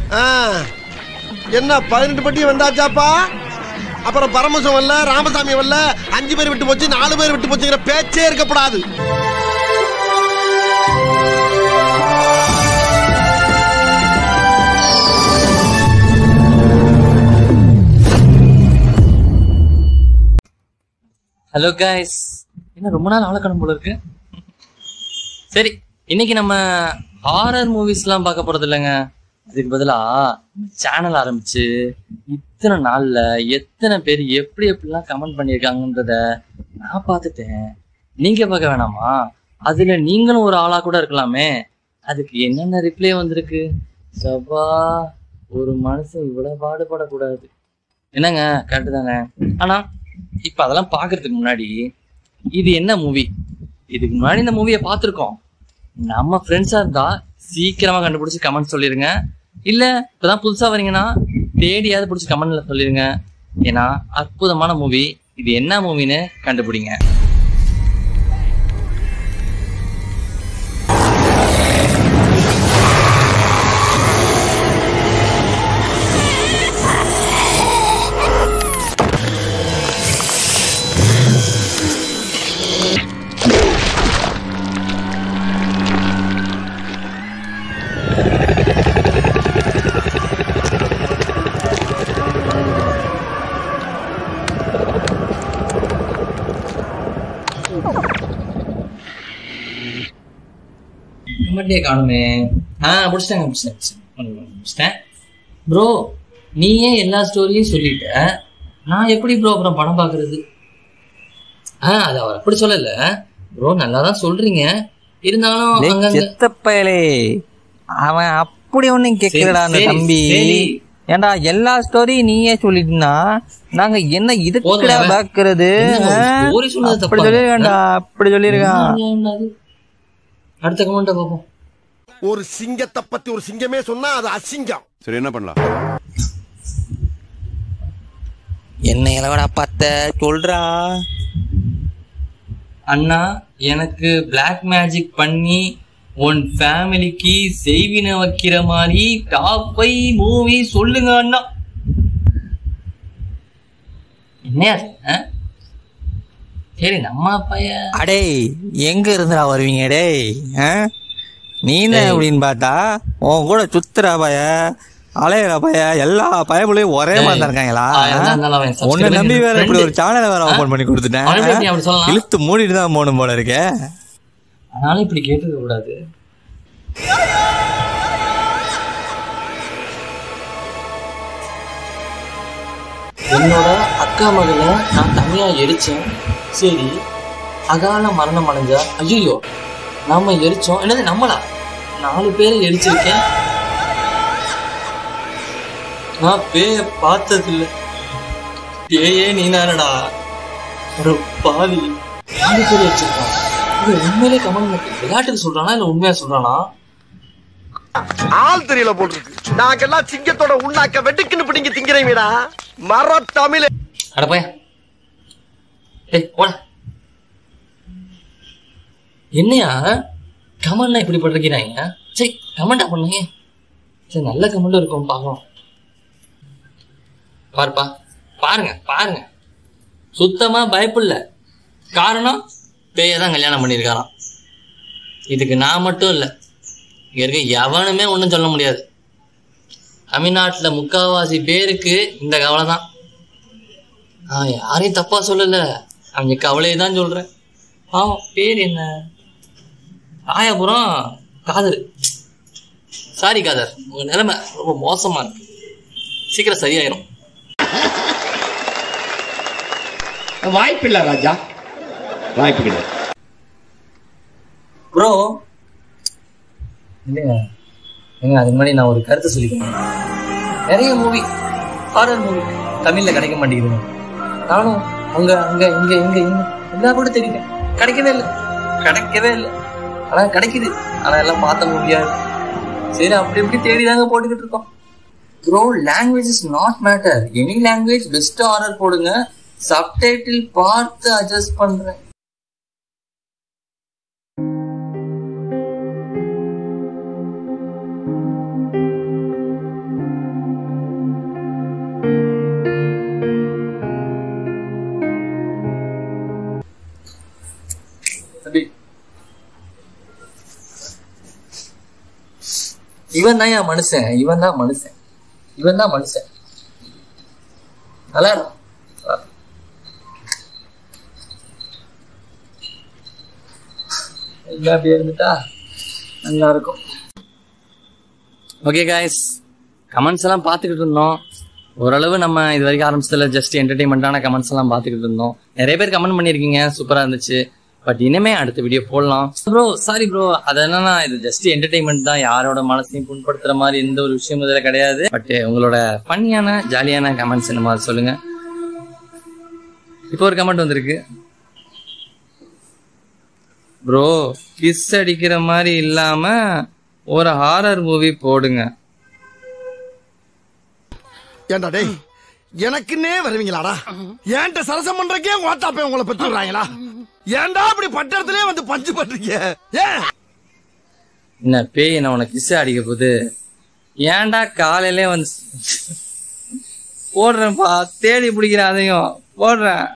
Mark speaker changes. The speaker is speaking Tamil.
Speaker 1: ஆ, என்ன பதினெட்டு பட்டி வந்தாச்சாப்பா அப்புறம் பரமசம் வரல ராமசாமி வரல அஞ்சு பேர் விட்டு போச்சு நாலு பேர் விட்டு போச்சுங்கிற பேச்சே இருக்கப்படாது
Speaker 2: ஹலோ கைஸ் என்ன ரொம்ப நாள் ஆளக்கணும் போல இருக்கு சரி இன்னைக்கு நம்ம ஹாரர் மூவிஸ்லாம் பார்க்க போறது இல்லைங்க அதுக்கு பதிலா சேனல் ஆரம்பிச்சு இத்தனை நாள்ல எத்தனை பேர் எப்படி எப்படிலாம் கமெண்ட் பண்ணியிருக்காங்கன்றத நான் பார்த்துட்டேன் நீங்க பார்க்க வேணாமா அதுல நீங்களும் ஒரு ஆளா கூட இருக்கலாமே அதுக்கு என்னென்ன ரிப்ளை வந்திருக்கு சபா ஒரு மனுஷன் இவ்வளவு பாடுபடக்கூடாது என்னங்க கரெக்டு தானே ஆனா இப்ப அதெல்லாம் பாக்குறதுக்கு முன்னாடி இது என்ன மூவி இதுக்கு முன்னாடி இந்த மூவியை பார்த்துருக்கோம் நம்ம ஃப்ரெண்ட்ஸா இருந்தா சீக்கிரமா கண்டுபிடிச்சு கமெண்ட் சொல்லிருங்க இல்ல இப்பதான் புதுசா வரீங்கன்னா தேடியாவது பிடிச்சி கமெண்ட்ல சொல்லிருங்க ஏன்னா அற்புதமான மூவி இது என்ன மூவின்னு கண்டுபிடிங்க கமெண்டே காணுமே ஆ முடிச்சிட்டாங்க முடிச்சிட்டேன் முடிச்சிட்டேன் ப்ரோ நீயே எல்லா ஸ்டோரியும் சொல்லிட்ட நான் எப்படி ப்ரோ அப்புறம் படம் பார்க்கறது ஆ அது அவர் அப்படி சொல்லல ப்ரோ நல்லா தான் சொல்றீங்க இருந்தாலும்
Speaker 3: டேய்,
Speaker 2: அங்கங்க
Speaker 3: செத்த பயலே அவன் அப்படி ஒண்ணும் கேட்கலடா அந்த
Speaker 2: சரி,
Speaker 3: தம்பி
Speaker 2: சரி.
Speaker 3: ஏன்டா எல்லா ஸ்டோரியும் நீயே சொல்லிட்டுனா நாங்க என்ன இதுக்குடா
Speaker 2: போதும்,
Speaker 3: பாக்குறது
Speaker 2: என்ன,
Speaker 3: ஆ?
Speaker 2: story சொன்னது
Speaker 3: அப்படி
Speaker 2: தப்பா?
Speaker 3: சொல்லிருக்கான்டா அப்படி சொல்லிருக்கான்
Speaker 2: என்னது? அடுத்த கமெண்ட்டை பார்ப்போம்
Speaker 1: ஒரு சிங்கத்தை பத்தி ஒரு சிங்கமே சொன்னா அது அசிங்கம்
Speaker 4: சரி என்ன பண்ணலாம்
Speaker 3: என்ன இளவடா பார்த்த சொல்றா
Speaker 2: அண்ணா எனக்கு பிளாக் மேஜிக் பண்ணி உன் ஃபேமிலிக்கு செய்வின வைக்கிற மாதிரி டாப் ஃபைவ் மூவி சொல்லுங்க அண்ணா என்ன அது, ஆ? சரி நம்ம பையன்
Speaker 3: அடே எங்க இருந்துடா வருவீங்க டேய் ஆ? நீ என்ன அப்படின்னு பார்த்தா உன் கூட சுத்துறா பய அலையிற பய எல்லா பயபுலையும் ஒரே மாதிரி தான் இருக்காங்களா
Speaker 2: ஆ, எதா இருந்தாலும் அவன் subscribe
Speaker 3: உன்னை நம்பி வேற
Speaker 2: பண்ணி
Speaker 3: இப்படி ஒரு
Speaker 2: friend.
Speaker 3: சேனலை வேற ஓபன் பண்ணி கொடுத்துட்டேன்
Speaker 2: அவனை எப்படி நீ அப்படி சொல்லலாம்?
Speaker 3: இழுத்து மூடிட்டு தான் போகணும் போல இருக்கே
Speaker 2: அதனால இப்படி கேட்டுக்க கூடாது என்னோட அக்கா மகளை நான் தனியா எரிச்சேன் சரி அகால மரணம் அடைஞ்சா ஐயோ நாம எரிச்சோம் என்னது நம்மளா நாலு பேரை எரிச்சிருக்கேன் நான் பேய பார்த்ததில்ல பேயே நீ தானடா ஒரு பாவி நாலு பேர் எரிச்சிருக்கான் இது உண்மையிலே கமல் விளையாட்டுக்கு சொல்றானா இல்ல உண்மையா சொல்றானா
Speaker 1: ஆள் தெரியல போட்டுருக்கு நாங்கெல்லாம் சிங்கத்தோட உண்ணாக்க வெட்டுக்குன்னு பிடிங்க திங்கிறீங்கடா மர தமிழ்
Speaker 2: அட பையன் டேய் போட என்னையா கமெண்ட்லாம் இப்படி பண்றீங்க சரி கமெண்டா பண்ணுங்க சரி நல்ல கமெண்ட் இருக்கும் பார்க்கலாம் பாருப்பா பாருங்க பாருங்க சுத்தமா பயப்படல காரணம் பேய தான் கல்யாணம் பண்ணியிருக்காராம் இதுக்கு நான் மட்டும் இல்லை இங்க இருக்க எவனுமே ஒன்றும் சொல்ல முடியாது தமிழ்நாட்டில் முக்காவாசி பேருக்கு இந்த கவலை தான் நான் யாரையும் தப்பா சொல்லல அவங்க கவலையை தான் சொல்றேன் பாவம் பேர் என்ன ராயபுரம் காதர் சாரி காதர் உங்க நிலைமை ரொம்ப மோசமா இருக்கு சீக்கிரம் சரியாயிரும்
Speaker 5: வாய்ப்பில்லை ராஜா வாய்ப்பு கிடையாது
Speaker 2: ப்ரோ இல்லைங்க ஏங்க அதுக்கு முன்னாடி நான் ஒரு கருத்து சொல்லிக்கிறேன் நிறைய மூவி ஹாரர் மூவி தமிழ்ல கிடைக்க மாட்டேங்குதுங்க நானும் அங்க அங்க இங்க இங்க இங்க எல்லா கூட தெரியுங்க கிடைக்கவே இல்லை கிடைக்கவே இல்லை ஆனா கிடைக்குது ஆனா எல்லாம் பார்த்த முடியாது சரி அப்படி இப்படி தேடி தாங்க போட்டுக்கிட்டு இருக்கோம் bro language is not matter any language best order போடுங்க சப்டைட்டில் பார்த்து அட்ஜஸ்ட் பண்றேன் இவன் தான் என் மனுஷன் இவன் தான் மனுஷன் இவன் தான் மனுஷன் நல்லா இருக்கும். எல்லாம் அப்படியே இருந்துட்டா நல்லா இருக்கும் ஓகே காய்ஸ் கமெண்ட்ஸ் எல்லாம் பார்த்துக்கிட்டு இருந்தோம் ஓரளவு நம்ம இது வரைக்கும் ஆரம்பிச்சதுல ஜஸ்ட் என்டர்டைன்மெண்ட்டான கமெண்ட்ஸ் எல்லாம் பார்த்துக்கிட்டு இருந்தோம் நிறைய பேர் கமெண்ட் பண்ணியிருக்கீங்க சூப்பராக இருந்துச்சு பட் இனிமே அடுத்த வீடியோ போடலாம் ப்ரோ சாரி ப்ரோ அது என்னன்னா இது ஜஸ்ட் என்டர்டைன்மெண்ட் தான் யாரோட மனசையும் புண்படுத்துற மாதிரி எந்த ஒரு விஷயம் இதுல கிடையாது பட் உங்களோட ஃபன்னியான ஜாலியான கமெண்ட்ஸ் என்ன மாதிரி சொல்லுங்க இப்போ ஒரு கமெண்ட் வந்திருக்கு ப்ரோ கிஸ் அடிக்கிற மாதிரி இல்லாம ஒரு ஹாரர் மூவி போடுங்க
Speaker 1: ஏண்டா டேய் எனக்குன்னே வருவீங்களாடா ஏன்ட்ட சரசம் பண்றக்கே ஓட்டாப்பே உங்களை பெற்று விடுறாங்களா ஏன்டா அப்படி பட்டத்திலே வந்து பஞ்சு பண்றீங்க ஏன்
Speaker 2: என்ன பேய் என்ன உனக்கு கிஸ் அடிக்க போகுது ஏன்டா காலையிலே வந்து போடுறேன்ப்பா தேடி பிடிக்கிறேன் அதையும் போடுறேன்